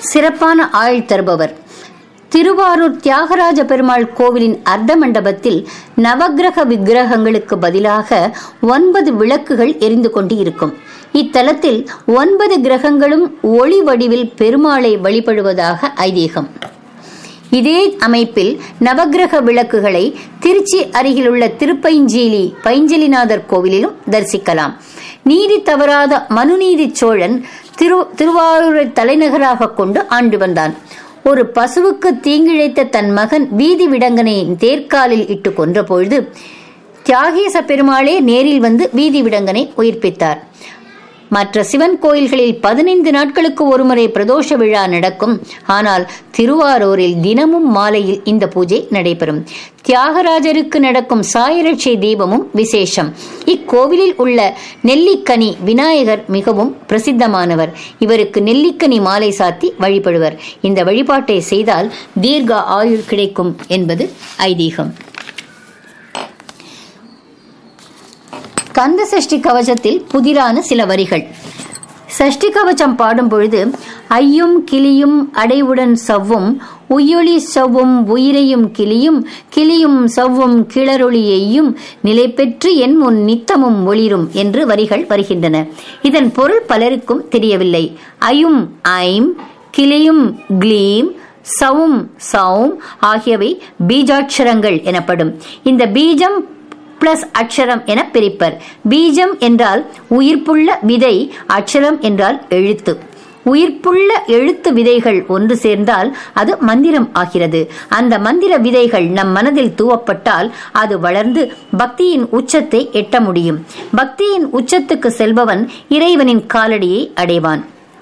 சிறப்பான ஆயுள் தருபவர் திருவாரூர் தியாகராஜ பெருமாள் கோவிலின் அர்த்த மண்டபத்தில் நவக்கிரக விக்கிரகங்களுக்கு பதிலாக ஒன்பது விளக்குகள் எரிந்து கொண்டு இருக்கும் இத்தலத்தில் ஒன்பது கிரகங்களும் ஒளி வடிவில் பெருமாளை வழிபடுவதாக ஐதீகம் இதே அமைப்பில் நவக்கிரக விளக்குகளை திருச்சி அருகிலுள்ள திருப்பைஞ்சேலி பைஞ்சலிநாதர் கோவிலிலும் தரிசிக்கலாம் நீதி தவறாத மனுநீதி சோழன் திரு திருவாரூரை தலைநகராக கொண்டு ஆண்டு வந்தான் ஒரு பசுவுக்கு தீங்கிழைத்த தன் மகன் வீதி விடங்கனை தேர்காலில் இட்டு கொன்ற பொழுது தியாகேச பெருமாளே நேரில் வந்து வீதி விடங்கனை உயிர்ப்பித்தார் மற்ற சிவன் கோயில்களில் பதினைந்து நாட்களுக்கு ஒருமுறை பிரதோஷ விழா நடக்கும் ஆனால் திருவாரூரில் தினமும் மாலையில் இந்த பூஜை நடைபெறும் தியாகராஜருக்கு நடக்கும் சாயரட்சை தீபமும் விசேஷம் இக்கோவிலில் உள்ள நெல்லிக்கனி விநாயகர் மிகவும் பிரசித்தமானவர் இவருக்கு நெல்லிக்கனி மாலை சாத்தி வழிபடுவர் இந்த வழிபாட்டை செய்தால் தீர்க்க ஆயுள் கிடைக்கும் என்பது ஐதீகம் கந்த சஷ்டி கவசத்தில் புதிரான சில வரிகள் சஷ்டி கவசம் பாடும் பொழுது ஐயும் கிளியும் அடைவுடன் சவ்வும் உயொளி சவ்வும் உயிரையும் கிளியும் கிளியும் சவ்வும் கிளரொளியையும் நிலை பெற்று என் முன் நித்தமும் ஒளிரும் என்று வரிகள் வருகின்றன இதன் பொருள் பலருக்கும் தெரியவில்லை ஐயும் ஐம் கிளியும் க்ளீம் சவும் சவும் ஆகியவை பீஜாட்சரங்கள் எனப்படும் இந்த பீஜம் பிளஸ் அக்ஷரம் என பிரிப்பர் பீஜம் என்றால் உயிர்ப்புள்ள விதை அக்ஷரம் என்றால் எழுத்து உயிர்ப்புள்ள எழுத்து விதைகள் ஒன்று சேர்ந்தால் அது மந்திரம் ஆகிறது அந்த மந்திர விதைகள் நம் மனதில் தூவப்பட்டால் அது வளர்ந்து பக்தியின் உச்சத்தை எட்ட முடியும் பக்தியின் உச்சத்துக்கு செல்பவன் இறைவனின் காலடியை அடைவான்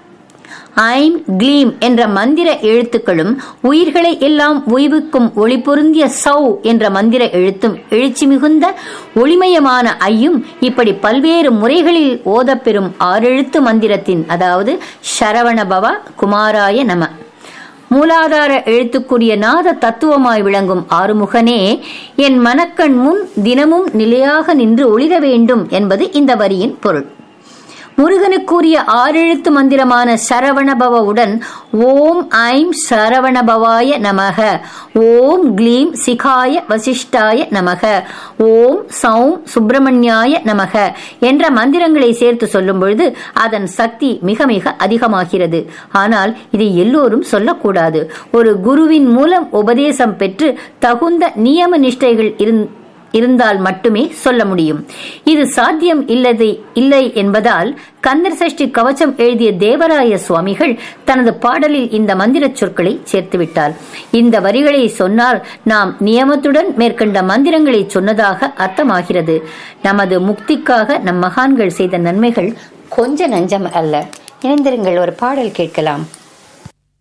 ஐம் க்ளீம் என்ற மந்திர எழுத்துக்களும் உயிர்களை எல்லாம் உய்வுக்கும் ஒளி பொருந்திய சௌ என்ற மந்திர எழுத்தும் எழுச்சி மிகுந்த ஒளிமயமான ஐயும் இப்படி பல்வேறு முறைகளில் ஓதப்பெறும் ஆறெழுத்து மந்திரத்தின் அதாவது சரவணபவ குமாராய நம மூலாதார எழுத்துக்குரிய நாத தத்துவமாய் விளங்கும் ஆறுமுகனே என் மனக்கண் முன் தினமும் நிலையாக நின்று ஒளிர வேண்டும் என்பது இந்த வரியின் பொருள் முருகனுக்குரிய ஆறெழுத்து மந்திரமான சரவணபவவுடன் ஓம் ஐம் சரவணபவாய நமக ஓம் க்ளீம் சிகாய வசிஷ்டாய நமக ஓம் சௌம் சுப்பிரமணியாய நமக என்ற மந்திரங்களை சேர்த்து சொல்லும் பொழுது அதன் சக்தி மிக மிக அதிகமாகிறது ஆனால் இதை எல்லோரும் சொல்லக்கூடாது ஒரு குருவின் மூலம் உபதேசம் பெற்று தகுந்த நியம நிஷ்டைகள் இருந் இருந்தால் மட்டுமே சொல்ல முடியும் இது சாத்தியம் இல்லதை இல்லை என்பதால் கந்தர் சஷ்டி கவச்சம் எழுதிய தேவராய சுவாமிகள் தனது பாடலில் இந்த மந்திர சொற்களை சேர்த்துவிட்டார் இந்த வரிகளை சொன்னால் நாம் நியமத்துடன் மேற்கண்ட மந்திரங்களை சொன்னதாக அர்த்தமாகிறது நமது முக்திக்காக நம் மகான்கள் செய்த நன்மைகள் கொஞ்ச நஞ்சம் அல்ல இணைந்திருங்கள் ஒரு பாடல் கேட்கலாம்